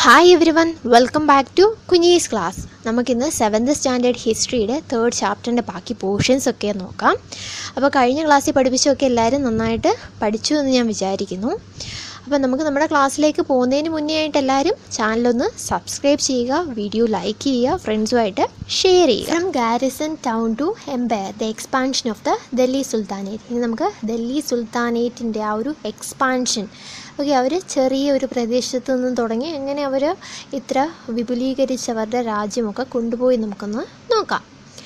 Hi everyone welcome back to Kunjees class നമുക്കിന്ന് seventh standard ഹിസ്റ്ററിയുടെ third ചാപ്റ്ററിൻ്റെ ബാക്കി പോർഷൻസ് ഒക്കെ നോക്കാം അപ്പോൾ കഴിഞ്ഞ ക്ലാസ്സിൽ പഠിപ്പിച്ചൊക്കെ എല്ലാവരും നന്നായിട്ട് പഠിച്ചു എന്ന് ഞാൻ വിചാരിക്കുന്നു അപ്പോൾ നമുക്ക് നമ്മുടെ ക്ലാസ്സിലേക്ക് പോകുന്നതിന് മുന്നേ ആയിട്ട് എല്ലാവരും ചാനലൊന്ന് സബ്സ്ക്രൈബ് ചെയ്യുക വീഡിയോ ലൈക്ക് ചെയ്യുക ഫ്രണ്ട്സുമായിട്ട് ഷെയർ ചെയ്യുക from garrison town to empire the expansion of the Delhi sultanate ഇനി നമുക്ക് ഡൽഹി സുൽത്താനേറ്റിൻ്റെ ആ ഒരു എക്സ്പാൻഷൻ ഓക്കെ അവർ ചെറിയ ഒരു പ്രദേശത്ത് നിന്നും തുടങ്ങി എങ്ങനെ അവർ ഇത്ര വിപുലീകരിച്ച് അവരുടെ രാജ്യമൊക്കെ കൊണ്ടുപോയി നമുക്കൊന്ന് നോക്കാം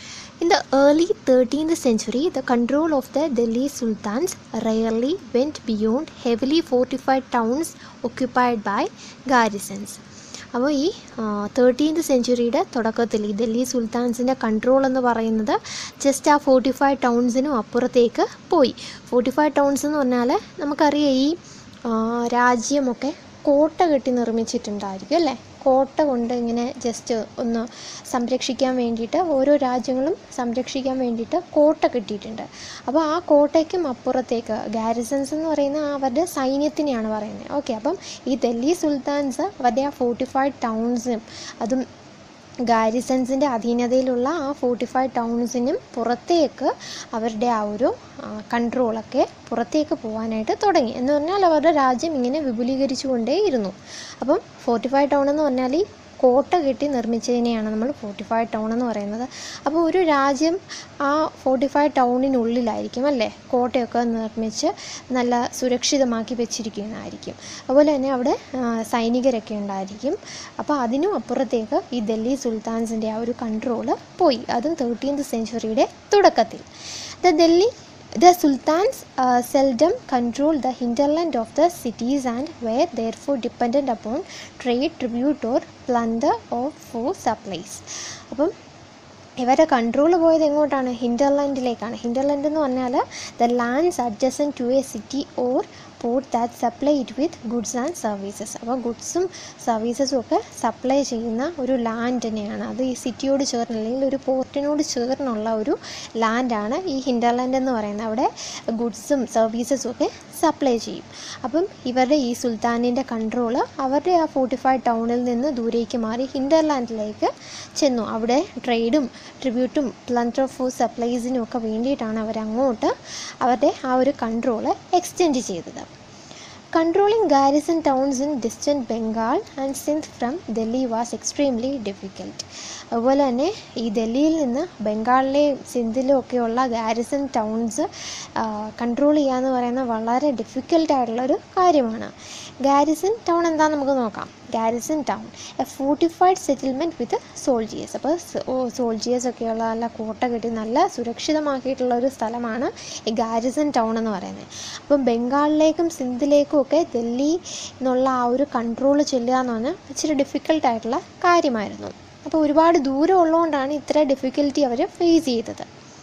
In the early 13th century, the control of the Delhi sultans rarely went beyond heavily fortified towns occupied by garrisons. അപ്പോൾ ഈ തേർട്ടീൻത് സെഞ്ചുറിയുടെ തുടക്കത്തിൽ ഈ ഡൽഹി സുൽത്താൻസിൻ്റെ കൺട്രോൾ എന്ന് പറയുന്നത് ജസ്റ്റ് ആ ഫോർട്ടി ഫൈവ് ടൗൺസിനും അപ്പുറത്തേക്ക് പോയി ഫോർട്ടി ഫൈവ് ടൗൺസ് എന്ന് പറഞ്ഞാൽ നമുക്കറിയാം ഈ ആ, രാജ്യമൊക്കെ കോട്ട കെട്ടി നിർമ്മിച്ചിട്ടുണ്ടായിരിക്കും അല്ലേ കോട്ട കൊണ്ട് ഇങ്ങനെ ജസ്റ്റ് ഒന്ന് സംരക്ഷിക്കാൻ വേണ്ടിയിട്ട് ഓരോ രാജ്യങ്ങളും സംരക്ഷിക്കാൻ വേണ്ടിയിട്ട് കോട്ട കെട്ടിയിട്ടുണ്ട് അപ്പോൾ ആ കോട്ടയ്ക്കും അപ്പുറത്തേക്ക് ഗാരിസൺസ് എന്ന് പറയുന്ന ആ അവരുടെ സൈന്യത്തിനെയാണ് പറയുന്നത് ഓക്കെ അപ്പം ഈ ഡൽഹി സുൽത്താൻസ് അവരുടെ ആ ഫോർട്ടി ഫൈവ് ടൗൺസും അതും ഗാരിസൺസിൻ്റെ അധീനതയിലുള്ള ആ ഫോർട്ടി ഫൈവ് ടൗൺസിനും പുറത്തേക്ക് അവരുടെ ആ ഒരു കൺട്രോളൊക്കെ പുറത്തേക്ക് പോകാനായിട്ട് തുടങ്ങി എന്ന് പറഞ്ഞാൽ അവരുടെ രാജ്യം ഇങ്ങനെ വിപുലീകരിച്ചുകൊണ്ടേയിരുന്നു അപ്പം ഫോർട്ടി ഫൈവ് ടൗൺ എന്ന് പറഞ്ഞാൽ ഈ കോട്ട കെട്ടി നിർമ്മിച്ചതിനെയാണ് നമ്മൾ ഫോർട്ടി ഫൈവ് ടൗൺ എന്ന് പറയുന്നത് അപ്പോൾ ഒരു രാജ്യം ആ ഫോർട്ടി ഫൈവ് ടൗണിനുള്ളിലായിരിക്കും അല്ലേ കോട്ടയൊക്കെ നിർമ്മിച്ച് നല്ല സുരക്ഷിതമാക്കി വെച്ചിരിക്കുന്നതായിരിക്കും അതുപോലെ തന്നെ അവിടെ ആ, സൈനികരൊക്കെ ഉണ്ടായിരിക്കും അപ്പോൾ അതിനും അപ്പുറത്തേക്ക് ഈ ഡൽഹി സുൽത്താൻസിൻ്റെ ആ ഒരു കൺട്രോള് പോയി അതും തേർട്ടീൻത് സെഞ്ചുറിയുടെ തുടക്കത്തിൽ the Delhi The sultans uh, seldom controlled the hinterland of the cities and were therefore dependent upon trade, tribute or plunder of for supplies. അപ്പം ഇവരുടെ കൺട്രോൾ പോയത് എങ്ങോട്ടാണ് ഹിൻഡർലാൻഡിലേക്കാണ് ഹിൻഡർലാൻഡ് എന്ന് പറഞ്ഞാൽ the lands adjacent to a city or port that supply it with goods and services അപ്പോൾ ഗുഡ്സും സർവീസസും ഒക്കെ supply ചെയ്യുന്ന ഒരു ലാൻഡ് തന്നെയാണ് അത് ഈ സിറ്റിയോട് ചേർന്ന് അല്ലെങ്കിൽ ഒരു പോർട്ടിനോട് ചേർന്നുള്ള ഒരു ലാൻഡാണ് ഈ ഹിൻഡർലാൻഡ് എന്ന് പറയുന്നത് അവിടെ ഗുഡ്സും സർവീസസും ഒക്കെ സപ്ലൈ ചെയ്യും അപ്പം ഇവരുടെ ഈ സുൽത്താനിൻ്റെ കൺട്രോള് അവരുടെ ആ ഫോർട്ടി ഫൈവ് ടൗണിൽ നിന്ന് ദൂരേക്ക് മാറി ഹിൻഡർലാൻഡിലേക്ക് ചെന്നു അവിടെ ട്രേഡും ട്രിബ്യൂട്ടും പ്ലണ്ടർ ഫോർ സപ്ലൈസിനും ഒക്കെ വേണ്ടിയിട്ടാണ് അവരങ്ങോട്ട് അവരുടെ ആ ഒരു കൺട്രോള് എക്സ്റ്റെൻഡ് ചെയ്തത് controlling garrison towns in distant Bengal and Sindh from Delhi was extremely difficult അതുപോലെ തന്നെ ഈ ഡൽഹിയിൽ നിന്ന് ബംഗാളിലെയും സിന്ധിലും ഒക്കെയുള്ള ഗാരിസൺ ടൗൺസ് കൺട്രോൾ ചെയ്യുക എന്ന് പറയുന്നത് വളരെ ഡിഫിക്കൽട്ട് ആയിട്ടുള്ളൊരു കാര്യമാണ് ഗാരിസൺ ടൗൺ എന്താണെന്ന് നമുക്ക് നോക്കാം garrison town a fortified settlement with soldiers അപ്പോൾ സോൾജിയേഴ്സ് ഒക്കെയുള്ള നല്ല കോട്ട കെട്ടി നല്ല സുരക്ഷിതമാക്കിയിട്ടുള്ള ഒരു സ്ഥലമാണ് ഈ ഗാരിസൺ ടൗൺ എന്ന് പറയുന്നത് അപ്പം ബംഗാളിലേക്കും സിന്ധിലേക്കും ഒക്കെ ഡൽഹി എന്നുള്ള ആ ഒരു കൺട്രോൾ ചെല്ലുക എന്ന് പറഞ്ഞാൽ ഇച്ചിരി ഡിഫിക്കൽട്ടായിട്ടുള്ള കാര്യമായിരുന്നു അപ്പോൾ ഒരുപാട് ദൂരം ഉള്ളതുകൊണ്ടാണ് ഇത്ര ഡിഫിക്കൽറ്റി അവർ ഫേസ് ചെയ്തത്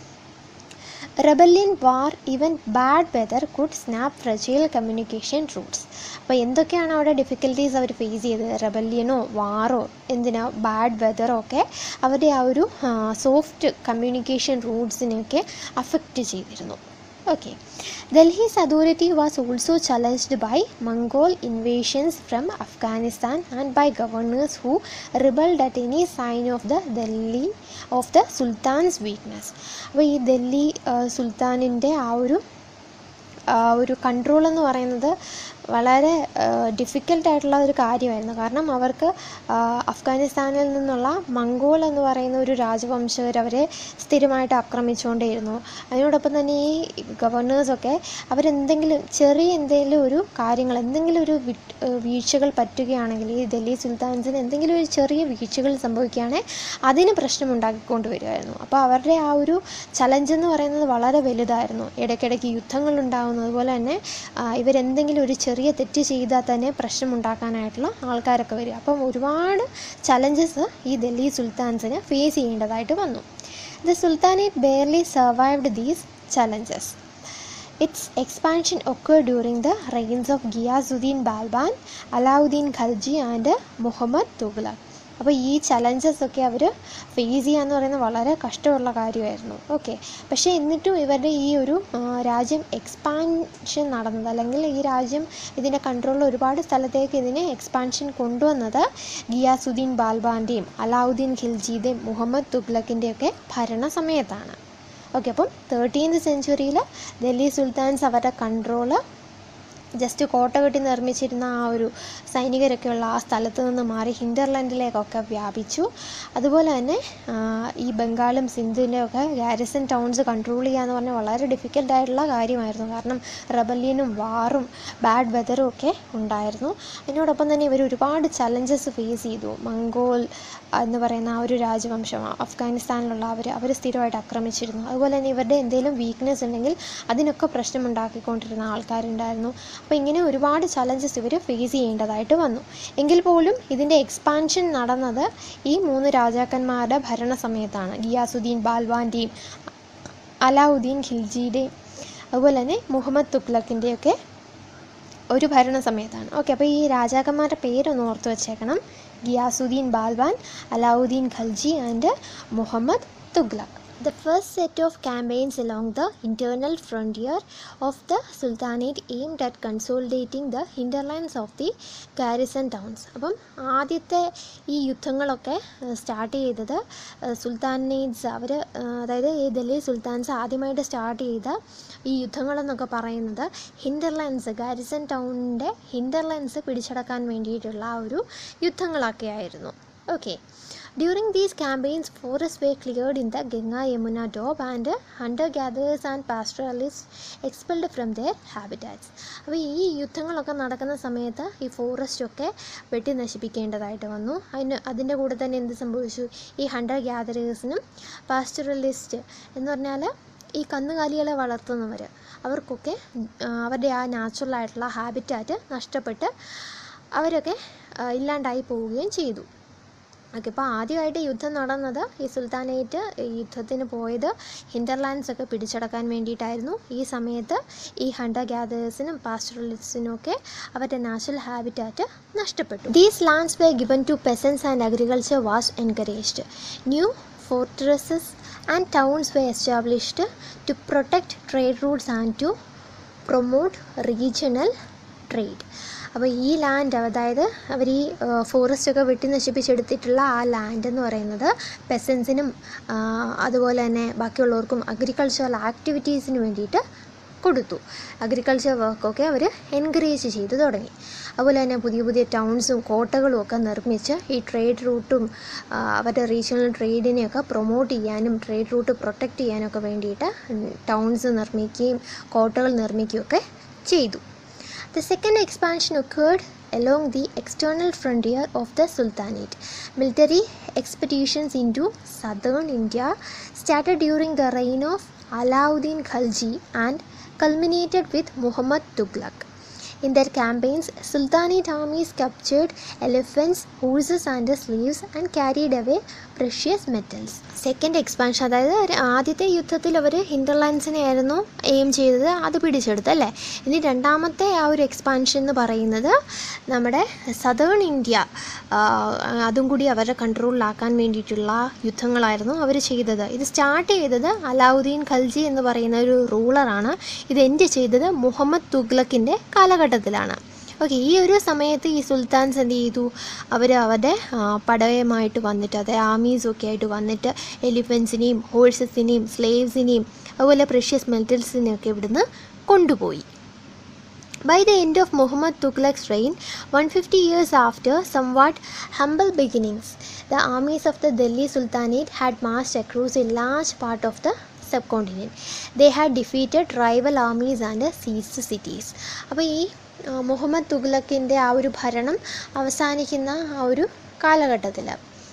rebellion war even bad weather could snap fragile communication routes അപ്പോൾ എന്തൊക്കെയാണ് അവിടെ ഡിഫിക്കൽട്ടീസ് അവർ ഫേസ് ചെയ്തത് റെബല്യനോ വാറോ എന്തിനാ ബാഡ് വെതറോ ഒക്കെ അവരുടെ ആ ഒരു സോഫ്റ്റ് കമ്മ്യൂണിക്കേഷൻ റൂട്ട്സിനെയൊക്കെ അഫക്റ്റ് ചെയ്തിരുന്നു okay Delhi's authority was also challenged by Mongol invasions from Afghanistan and by governors who rebelled at any sign of the Delhi of the sultans weakness അപ്പോൾ ഈ ഡൽഹി സുൽത്താനിൻ്റെ ആ ഒരു ആ ഒരു കൺട്രോൾ എന്ന് പറയുന്നത് വളരെ ഡിഫിക്കൽട്ടായിട്ടുള്ള ഒരു കാര്യമായിരുന്നു കാരണം അവർക്ക് ആ, അഫ്ഗാനിസ്ഥാനിൽ നിന്നുള്ള മംഗോൾ എന്ന് പറയുന്ന ഒരു രാജവംശകർ അവരെ സ്ഥിരമായിട്ട് ആക്രമിച്ചുകൊണ്ടേയിരുന്നു അതിനോടൊപ്പം തന്നെ ഈ ഗവർണേഴ്സൊക്കെ അവരെന്തെങ്കിലും ചെറിയ എന്തെങ്കിലും ഒരു കാര്യങ്ങൾ എന്തെങ്കിലും ഒരു വിട്ട് ഏഹ് വീഴ്ചകൾ പറ്റുകയാണെങ്കിൽ ഈ ഡൽഹി സുൽത്താൻസിന് എന്തെങ്കിലും ഒരു ചെറിയ വീഴ്ചകൾ സംഭവിക്കുകയാണെങ്കിൽ അതിന് പ്രശ്നം ഉണ്ടാക്കിക്കൊണ്ട് വരുമായിരുന്നു അപ്പോൾ അവരുടെ ആ ഒരു ചലഞ്ച് എന്ന് പറയുന്നത് വളരെ വലുതായിരുന്നു ഇടയ്ക്കിടയ്ക്ക് യുദ്ധങ്ങൾ ഉണ്ടാകുന്നു അതുപോലെ തന്നെ ആ, ഇവരെന്തെങ്കിലും ഒരു ചെറിയ തെറ്റ് ചെയ്താൽ തന്നെ പ്രശ്നം ഉണ്ടാക്കാനായിട്ടുള്ള ആൾക്കാരൊക്കെ വരും അപ്പം ഒരുപാട് ചലഞ്ചസ് ഈ ഡൽഹി സുൽത്താൻസിന് ഫേസ് ചെയ്യേണ്ടതായിട്ട് വന്നു the sultanate barely survived these challenges Its expansion occurred during the reigns of Ghiyazuddin Balban, Alauddin Khalji, and Muhammad Tughlaq. അപ്പോൾ ഈ ചലഞ്ചസ് ഒക്കെ അവർ ഫേസ് ചെയ്യാന്ന് പറയുന്നത് വളരെ കഷ്ടമുള്ള കാര്യമായിരുന്നു ഓക്കെ പക്ഷേ എന്നിട്ടും ഇവരുടെ ഈ ഒരു ആ, രാജ്യം എക്സ്പാൻഷൻ നടന്നത് അല്ലെങ്കിൽ ഈ രാജ്യം ഇതിൻ്റെ കൺട്രോളിൽ ഒരുപാട് സ്ഥലത്തേക്ക് ഇതിനെ എക്സ്പാൻഷൻ കൊണ്ടുവന്നത് ഗിയാസുദ്ദീൻ ബാൽബാൻ്റെയും അലാവുദ്ദീൻ ഖിൽജിയുടെയും മുഹമ്മദ് തുഗ്ലക്കിൻ്റെയൊക്കെ ഭരണ സമയത്താണ് ഓക്കെ അപ്പം തേർട്ടീൻത് സെഞ്ച്വറിയിൽ ഡൽഹി സുൽത്താൻസ് അവരുടെ കൺട്രോള് ജസ്റ്റ് കോട്ട കെട്ടി നിർമ്മിച്ചിരുന്ന ആ ഒരു സൈനികരൊക്കെയുള്ള ആ സ്ഥലത്ത് നിന്ന് മാറി ഹിൻഡർലാൻഡിലേക്കൊക്കെ വ്യാപിച്ചു അതുപോലെ തന്നെ ആ, ഈ ബംഗാളും സിന്ധുവിൻ്റെയൊക്കെ ഗാരിസൺ ടൗൺസ് കൺട്രോൾ ചെയ്യുക എന്ന് പറഞ്ഞാൽ വളരെ ഡിഫിക്കൽട്ട് ആയിട്ടുള്ള കാര്യമായിരുന്നു കാരണം റബല്യനും വാറും ബാഡ് വെതറും ഒക്കെ ഉണ്ടായിരുന്നു അതിനോടൊപ്പം തന്നെ ഇവർ ഒരുപാട് ചലഞ്ചസ് ഫേസ് ചെയ്തു മംഗോൾ എന്ന് പറയുന്ന ആ ഒരു രാജവംശം അഫ്ഗാനിസ്ഥാനിലുള്ള അവർ അവർ സ്ഥിരമായിട്ട് ആക്രമിച്ചിരുന്നു അതുപോലെ തന്നെ ഇവരുടെ എന്തെങ്കിലും വീക്ക്നെസ് ഉണ്ടെങ്കിൽ അതിനൊക്കെ പ്രശ്നമുണ്ടാക്കിക്കൊണ്ടിരുന്ന ആൾക്കാരുണ്ടായിരുന്നു അപ്പോൾ ഇങ്ങനെ ഒരുപാട് ചലഞ്ചസ് ഇവർ ഫേസ് ചെയ്യേണ്ടതായിട്ട് വന്നു എങ്കിൽ പോലും ഇതിൻ്റെ എക്സ്പാൻഷൻ നടന്നത് ഈ മൂന്ന് രാജാക്കന്മാരുടെ ഭരണ സമയത്താണ് ഗിയാസുദ്ദീൻ ബാൽവാൻ്റെയും അലാവുദ്ദീൻ ഖിൽജിയുടെയും അതുപോലെ തന്നെ മുഹമ്മദ് തുഗ്ലക്കിൻ്റെയൊക്കെ ഒരു ഭരണ സമയത്താണ് ഓക്കെ അപ്പോൾ ഈ രാജാക്കന്മാരുടെ പേരൊന്ന് ഓർത്ത് വെച്ചേക്കണം Ghiyasuddin Balban Alauddin Khalji and Muhammad Tughluq The first set of campaigns along the internal frontier of the Sultanate aimed at consolidating the hinterlands of the garrison towns. അപ്പം ആദ്യത്തെ ഈ യുദ്ധങ്ങളൊക്കെ സ്റ്റാർട്ട് ചെയ്തത് സുൽത്താനേറ്റ്സ് അവർ അതായത് ഈ ഡൽഹി സുൽത്താൻസ് ആദ്യമായിട്ട് സ്റ്റാർട്ട് ചെയ്ത ഈ യുദ്ധങ്ങളെന്നൊക്കെ പറയുന്നത് ഹിൻഡർലാൻഡ്സ് ഗാരിസൺ ടൗണിൻ്റെ ഹിൻഡർലാൻഡ്സ് പിടിച്ചടക്കാൻ വേണ്ടിയിട്ടുള്ള ആ ഒരു യുദ്ധങ്ങളൊക്കെ ആയിരുന്നു okay During these campaigns, forests were cleared in the Ganga Yamuna Doab and hunter gatherers and pastoralists expelled from their habitats. അപ്പോൾ ഈ യുദ്ധങ്ങളൊക്കെ നടക്കുന്ന സമയത്ത് ഈ ഫോറസ്റ്റൊക്കെ വെട്ടി നശിപ്പിക്കേണ്ടതായിട്ട് വന്നു അതിന് അതിൻ്റെ കൂടെ തന്നെ എന്ത് സംഭവിച്ചു ഈ ഹണ്ടർ ഗ്യാദറേഴ്സിനും പാസ്റ്ററലിസ്റ്റ് എന്ന് പറഞ്ഞാൽ ഈ കന്നുകാലികളെ വളർത്തുന്നവർ അവർക്കൊക്കെ ആ, അവരുടെ ആ നാച്ചുറൽ ആയിട്ടുള്ള ഹാബിറ്റാറ്റ് നഷ്ടപ്പെട്ട് അവരൊക്കെ ആ, ഇല്ലാണ്ടായി പോവുകയും ചെയ്തു ഓക്കെ അപ്പോൾ ആദ്യമായിട്ട് യുദ്ധം നടന്നത് ഈ സുൽത്താനേറ്റ് ഈ യുദ്ധത്തിന് പോയത് ഹിൻഡർലാൻഡ്സ് ഒക്കെ പിടിച്ചടക്കാൻ വേണ്ടിയിട്ടായിരുന്നു ഈ സമയത്ത് ഈ ഹണ്ടർ ഗ്യാദേഴ്സിനും പാസ്റ്ററലിസ്റ്റിനും ഒക്കെ അവരുടെ നാച്ചുറൽ ഹാബിറ്റാറ്റ് നഷ്ടപ്പെട്ടു these lands were given to peasants and agriculture was encouraged new fortresses and towns were established to protect trade routes and to promote regional trade അപ്പോൾ ഈ ലാൻഡ് അതായത് അവർ ഈ ഫോറസ്റ്റ് ഒക്കെ വെട്ടി നശിപ്പിച്ചെടുത്തിട്ടുള്ള ആ ലാൻഡ് എന്ന് പറയുന്നത് പെസൻസിനും അതുപോലെ തന്നെ ബാക്കിയുള്ളവർക്കും അഗ്രികൾച്ചറൽ ആക്ടിവിറ്റീസിന് വേണ്ടിയിട്ട് കൊടുത്തു അഗ്രികൾച്ചർ വർക്കൊക്കെ അവർ എൻകറേജ് ചെയ്തു തുടങ്ങി അതുപോലെ തന്നെ പുതിയ പുതിയ ടൗൺസും കോട്ടകളും ഒക്കെ നിർമ്മിച്ച് ഈ ട്രേഡ് റൂട്ടും ആ, അവരുടെ റീജിയണൽ ട്രേഡിനെയൊക്കെ പ്രൊമോട്ട് ചെയ്യാനും ട്രേഡ് റൂട്ട് പ്രൊട്ടക്റ്റ് ചെയ്യാനൊക്കെ വേണ്ടിയിട്ട് ടൗൺസ് നിർമ്മിക്കുകയും കോട്ടകൾ നിർമ്മിക്കുകയൊക്കെ ചെയ്തു The second expansion occurred along the external frontier of the Sultanate. Military expeditions into southern India started during the reign of Alauddin Khalji and culminated with Muhammad Tughlaq. In their campaigns, Sultanate armies captured elephants, horses, and slaves and carried away precious metals. Second expansion അതായത് ഒരു ആദ്യത്തെ യുദ്ധത്തിൽ അവർ ഹിൻഡർലാൻഡ്സിനെ ആയിരുന്നു aim ചെയ്തത് അത് പിടിച്ചെടുത്ത് അല്ലേ ഇനി രണ്ടാമത്തെ ആ ഒരു എക്സ്പാൻഷൻ എന്ന് പറയുന്നത് നമ്മുടെ സദേൺ ഇന്ത്യ ആ, അതും കൂടി അവരുടെ കൺട്രോളിലാക്കാൻ വേണ്ടിയിട്ടുള്ള യുദ്ധങ്ങളായിരുന്നു അവർ ചെയ്തത് ഇത് സ്റ്റാർട്ട് ചെയ്തത് അലാവുദ്ദീൻ ഖൽജി എന്ന് പറയുന്ന ഒരു റൂളറാണ് ഇത് എൻഡ് ചെയ്തത് മുഹമ്മദ് തുഗ്ലക്കിൻ്റെ കാലഘട്ടത്തിലാണ് ഓക്കെ ഈ ഒരു സമയത്ത് ഈ സുൽത്താൻസ് എന്ത് ചെയ്തു അവർ അവരുടെ ആ, പടയമായിട്ട് വന്നിട്ട് അതായത് ആർമീസൊക്കെ ആയിട്ട് വന്നിട്ട് എലിഫൻസിനെയും ഹോഴ്സസിനെയും സ്ലേവ്സിനെയും അതുപോലെ പ്രഷ്യസ് മെറ്റൽസിനെയൊക്കെ ഇവിടുന്ന് കൊണ്ടുപോയി By the end of Muhammad Tughlaq's reign, 150 years after somewhat humble beginnings, the armies of the Delhi Sultanate had marched across a large part of the subcontinent. They had defeated rival armies and seized cities. അപ്പോൾ ഈ ആ, മുഹമ്മദ് തുഗ്ലക്കിൻ്റെ ആ ഒരു ഭരണം അവസാനിക്കുന്ന ആ ഒരു കാലഘട്ടത്തിൽ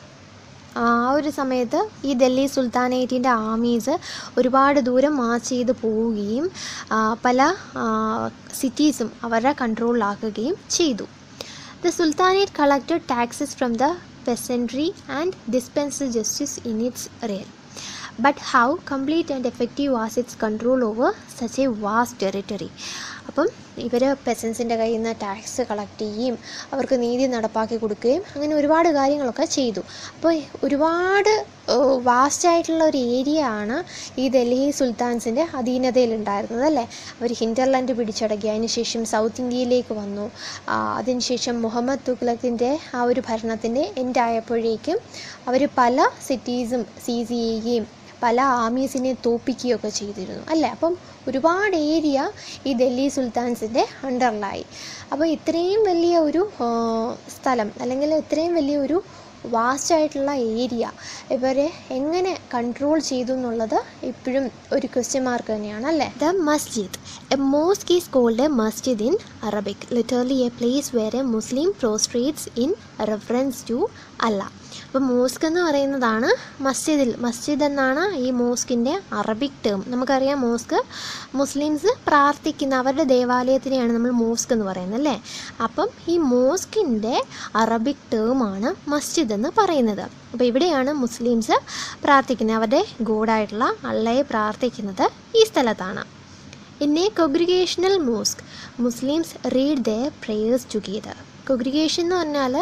ആ ഒരു സമയത്ത് ഈ ഡൽഹി സുൽത്താനേറ്റിൻ്റെ ആർമീസ് ഒരുപാട് ദൂരം മാർച്ച് ചെയ്ത് പോവുകയും ആ, പല സിറ്റീസും അവരുടെ കൺട്രോളിലാക്കുകയും ചെയ്തു the sultanate collected taxes from the peasantry and dispense justice in its realm but how complete and effective was its control over such a vast territory അപ്പം ഇവർ പെസൻസിൻ്റെ കയ്യിൽ നിന്ന് ടാക്സ് കളക്ട് ചെയ്യുകയും അവർക്ക് നീതി നടപ്പാക്കി കൊടുക്കുകയും അങ്ങനെ ഒരുപാട് കാര്യങ്ങളൊക്കെ ചെയ്തു അപ്പോൾ ഒരുപാട് വാസ്റ്റ് ആയിട്ടുള്ള ഒരു ഏരിയ ആണ് ഈ ഡൽഹി സുൽത്താൻസിൻ്റെ അധീനതയിലുണ്ടായിരുന്നത് അല്ലേ അവർ ഹിൻഡർലാൻഡ് പിടിച്ചടക്കി അതിനുശേഷം സൗത്ത് ഇന്ത്യയിലേക്ക് വന്നു ആ, അതിനുശേഷം മുഹമ്മദ് തുഗ്ലക്കിൻ്റെ ആ ഒരു ഭരണത്തിൻ്റെ എൻഡ് ആയപ്പോഴേക്കും അവർ പല സിറ്റീസും സീസ് ചെയ്യുകയും പല ആമീസിനെ തോപ്പിക്കുകയൊക്കെ ചെയ്തിരുന്നു അല്ലേ അപ്പം ഒരുപാട് ഏരിയ ഈ ഡൽഹി സുൽത്താൻസിൻ്റെ അണ്ടറിലായി അപ്പോൾ ഇത്രയും വലിയ ഒരു ആ, സ്ഥലം അല്ലെങ്കിൽ ഇത്രയും വലിയ ഒരു വാസ്റ്റ് ആയിട്ടുള്ള ഏരിയ ഇവരെ എങ്ങനെ കൺട്രോൾ ചെയ്തു എന്നുള്ളത് ഇപ്പോഴും ഒരു ക്വസ്റ്റ്യൻ മാർക്ക് തന്നെയാണ് അല്ലേ the masjid a mosque is called a masjid in Arabic literally a place where a Muslim prostrates in reference to Allah അപ്പോൾ മോസ്ക് എന്ന് പറയുന്നതാണ് മസ്ജിദിൽ മസ്ജിദ് എന്നാണ് ഈ മോസ്കിൻ്റെ അറബിക് ടേം നമുക്കറിയാം മോസ്ക് മുസ്ലിംസ് പ്രാർത്ഥിക്കുന്ന അവരുടെ ദേവാലയത്തിനെയാണ് നമ്മൾ മോസ്ക് എന്ന് പറയുന്നത് അല്ലേ അപ്പം ഈ മോസ്കിൻ്റെ അറബിക് ടേമാണ് മസ്ജിദ് എന്ന് പറയുന്നത് അപ്പോൾ ഇവിടെയാണ് മുസ്ലിംസ് പ്രാർത്ഥിക്കുന്നത് അവരുടെ ഗോഡായിട്ടുള്ള അള്ളയെ പ്രാർത്ഥിക്കുന്നത് ഈ സ്ഥലത്താണ് in a congregational mosque Muslims read the prayers together congregation എന്ന് പറഞ്ഞാൽ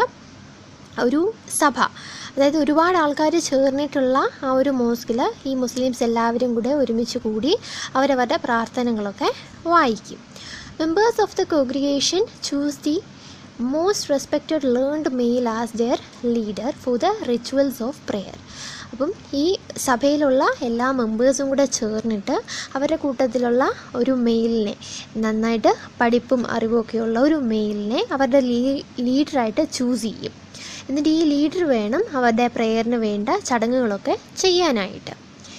ഒരു സഭ അതായത് ഒരുപാട് ആൾക്കാർ ചേർന്നിട്ടുള്ള ആ ഒരു മോസ്കിൽ ഈ മുസ്ലിംസ് എല്ലാവരും കൂടെ ഒരുമിച്ച് കൂടി അവരവരുടെ പ്രാർത്ഥനകളൊക്കെ വായിക്കും members of the congregation choose the most respected learned male as their leader for the rituals of prayer അപ്പം ഈ സഭയിലുള്ള എല്ലാ മെമ്പേഴ്സും കൂടെ ചേർന്നിട്ട് അവരുടെ കൂട്ടത്തിലുള്ള ഒരു മെയിലിനെ നന്നായിട്ട് പഠിപ്പും അറിവുമൊക്കെയുള്ള ഒരു മെയിലിനെ അവരുടെ ലീ ലീഡറായിട്ട് ചൂസ് ചെയ്യും എന്നിട്ട് ഈ ലീഡർ വേണം അവരുടെ പ്രെയറിന് വേണ്ട ചടങ്ങുകളൊക്കെ ചെയ്യാനായിട്ട്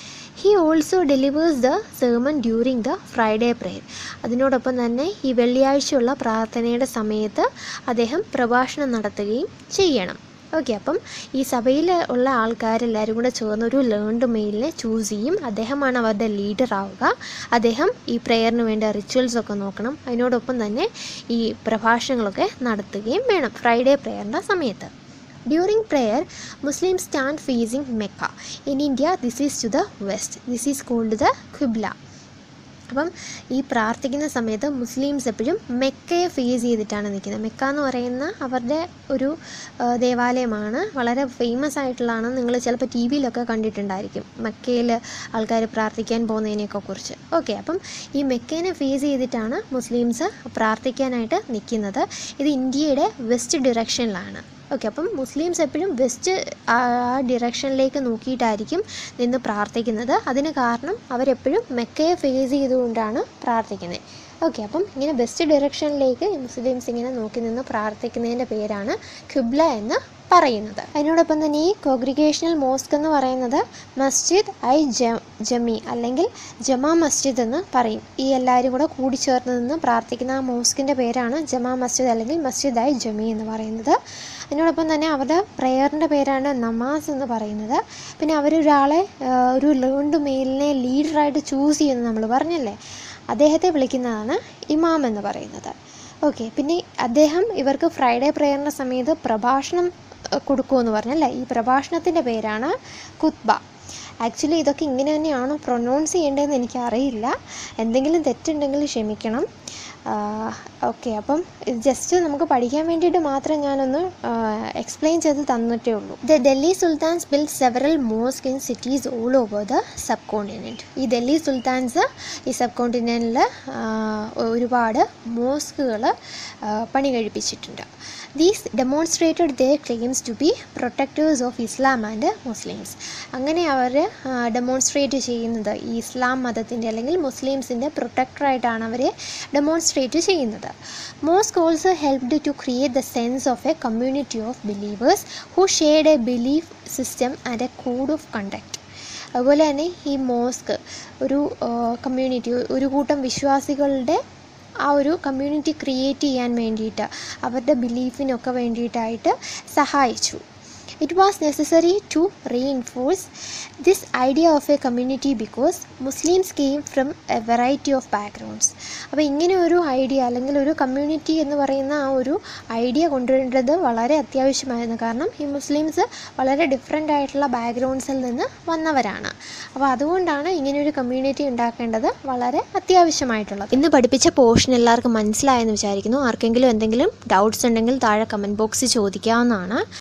he also delivers the sermon during the Friday prayer അതിനോടൊപ്പം തന്നെ ഈ വെള്ളിയാഴ്ചയുള്ള പ്രാർത്ഥനയുടെ സമയത്ത് അദ്ദേഹം പ്രഭാഷണം നടത്തുകയും ചെയ്യണം ഓക്കെ അപ്പം ഈ സഭയിൽ ഉള്ള ആൾക്കാരെല്ലാവരും കൂടെ ചേർന്ന് ഒരു ലേൺഡ് മെയിലിനെ ചൂസ് ചെയ്യും അദ്ദേഹമാണ് അവരുടെ ലീഡർ ആവുക അദ്ദേഹം ഈ പ്രെയറിന് വേണ്ട റിച്വൽസ് ഒക്കെ നോക്കണം അതിനോടൊപ്പം തന്നെ ഈ പ്രഭാഷണങ്ങളൊക്കെ നടത്തുകയും വേണം ഫ്രൈഡേ പ്രെയറിൻ്റെ സമയത്ത് during prayer Muslim stand facing Mecca in India this is to the west this is called the qibla അപ്പം ഈ പ്രാർത്ഥിക്കുന്ന സമയത്ത് മുസ്ലിംസ് എപ്പോഴും മെക്കയെ ഫേസ് ചെയ്തിട്ടാണ് നിൽക്കുന്നത് മെക്ക എന്ന് പറയുന്ന അവരുടെ ഒരു ആ, ദേവാലയമാണ് വളരെ ഫേമസ് ആയിട്ടുള്ളതാണ് നിങ്ങൾ ചിലപ്പോൾ ടി വിയിലൊക്കെ കണ്ടിട്ടുണ്ടായിരിക്കും മെക്കയിൽ ആൾക്കാർ പ്രാർത്ഥിക്കാൻ പോകുന്നതിനെയൊക്കെ കുറിച്ച് ഓക്കെ അപ്പം ഈ മെക്കേനെ ഫേസ് ചെയ്തിട്ടാണ് മുസ്ലിംസ് പ്രാർത്ഥിക്കാനായിട്ട് നിൽക്കുന്നത് ഇത് ഇന്ത്യയുടെ വെസ്റ്റ് ഡിറക്ഷനിലാണ് ഓക്കെ അപ്പം മുസ്ലിംസ് എപ്പോഴും വെസ്റ്റ് ആ ഡിറക്ഷനിലേക്ക് നോക്കിയിട്ടായിരിക്കും നിന്ന് പ്രാർത്ഥിക്കുന്നത് അതിന് കാരണം അവരെപ്പോഴും മെക്കയെ ഫേസ് ചെയ്തുകൊണ്ടാണ് പ്രാർത്ഥിക്കുന്നത് ഓക്കെ അപ്പം ഇങ്ങനെ വെസ്റ്റ് ഡിറക്ഷനിലേക്ക് മുസ്ലിംസ് ഇങ്ങനെ നോക്കി നിന്ന് പ്രാർത്ഥിക്കുന്നതിൻ്റെ പേരാണ് ഖുബ്ല എന്ന് പറയുന്നത് അതിനോടൊപ്പം തന്നെ ഈ കോഗ്രിഗേഷണൽ മോസ്ക് എന്ന് പറയുന്നത് മസ്ജിദ് ഐ ജ ജമി അല്ലെങ്കിൽ ജമാ മസ്ജിദ് എന്ന് പറയും ഈ എല്ലാവരും കൂടെ കൂടിച്ചേർന്ന് നിന്ന് പ്രാർത്ഥിക്കുന്ന ആ മോസ്കിൻ്റെ പേരാണ് ജമാ മസ്ജിദ് അല്ലെങ്കിൽ മസ്ജിദ് ഐ ജമി എന്ന് പറയുന്നത് അതിനോടൊപ്പം തന്നെ അവരുടെ പ്രെയറിൻ്റെ പേരാണ് നമാസ് എന്ന് പറയുന്നത് പിന്നെ അവരൊരാളെ ആ, ഒരു ലേൺഡ് മെയിലിനെ ലീഡറായിട്ട് ചൂസ് ചെയ്യുന്നത് നമ്മൾ പറഞ്ഞല്ലേ അദ്ദേഹത്തെ വിളിക്കുന്നതാണ് ഇമാം എന്ന് പറയുന്നത് ഓക്കെ പിന്നെ അദ്ദേഹം ഇവർക്ക് ഫ്രൈഡേ പ്രെയറിൻ്റെ സമയത്ത് പ്രഭാഷണം അഹ് കൊടുക്കുമെന്ന് പറഞ്ഞല്ലേ ഈ പ്രഭാഷണത്തിൻ്റെ പേരാണ് കുത്ബ ആക്ച്വലി ഇതൊക്കെ ഇങ്ങനെ തന്നെയാണോ പ്രൊനൗൺസ് ചെയ്യേണ്ടതെന്ന് എനിക്കറിയില്ല എന്തെങ്കിലും തെറ്റുണ്ടെങ്കിൽ ക്ഷമിക്കണം ഓക്കെ അപ്പം ഇത് ജസ്റ്റ് നമുക്ക് പഠിക്കാൻ വേണ്ടിയിട്ട് മാത്രം ഞാനൊന്ന് എക്സ്പ്ലെയിൻ ചെയ്ത് തന്നിട്ടേ ഉള്ളൂ the Delhi sultans build several mosque in cities all over the subcontinent ഈ ഡൽഹി സുൽത്താൻസ് ഈ സബ് കോണ്ടിനെൻറ്റിൽ ഒരുപാട് മോസ്കുകൾ പണി കഴിപ്പിച്ചിട്ടുണ്ട് these demonstrated they claims to be protectors of Islam and Muslims അങ്ങനെ അവർ ഡെമോൺസ്ട്രേറ്റ് ചെയ്യുന്നത് ഈ ഇസ്ലാം മതത്തിൻ്റെ അല്ലെങ്കിൽ മുസ്ലിംസിൻ്റെ പ്രൊട്ടക്ടറായിട്ടാണ് അവരെ ഡെമോൺസ്ട്രേറ്റ് ചെയ്യുന്നത് mosque also helped to create the sense of a community of believers who shared a belief system and a code of conduct അതുപോലെ തന്നെ ഈ മോസ്ക് ഒരു കമ്മ്യൂണിറ്റി ഒരു കൂട്ടം വിശ്വാസികളുടെ ആ ഒരു കമ്മ്യൂണിറ്റി ക്രിയേറ്റ് ചെയ്യാൻ വേണ്ടിയിട്ട് അവരുടെ ബിലീഫിനൊക്കെ വേണ്ടിയിട്ടായിട്ട് സഹായിച്ചു it was necessary to reinforce this idea of a community because Muslims came from a variety of backgrounds അപ്പോൾ ഇങ്ങനെ ഒരു ഐഡിയ അല്ലെങ്കിൽ ഒരു കമ്മ്യൂണിറ്റി എന്ന് പറയുന്ന ആ ഒരു ഐഡിയ കൊണ്ടുവരേണ്ടത് വളരെ അത്യാവശ്യമായിരുന്നു കാരണം ഈ മുസ്ലിംസ് വളരെ ഡിഫറെൻ്റ് ആയിട്ടുള്ള ബാക്ക്ഗ്രൗണ്ട്സിൽ നിന്ന് വന്നവരാണ് അപ്പോൾ അതുകൊണ്ടാണ് ഇങ്ങനെ ഒരു കമ്മ്യൂണിറ്റി ഉണ്ടാക്കേണ്ടത് വളരെ അത്യാവശ്യമായിട്ടുള്ളത് ഇന്ന് പഠിപ്പിച്ച പോർഷൻ എല്ലാവർക്കും മനസ്സിലായെന്ന് വിചാരിക്കുന്നു ആർക്കെങ്കിലും എന്തെങ്കിലും ഡൗട്ട്സ് ഉണ്ടെങ്കിൽ താഴെ കമൻറ്റ് ബോക്സിൽ ചോദിക്കാവുന്നതാണ്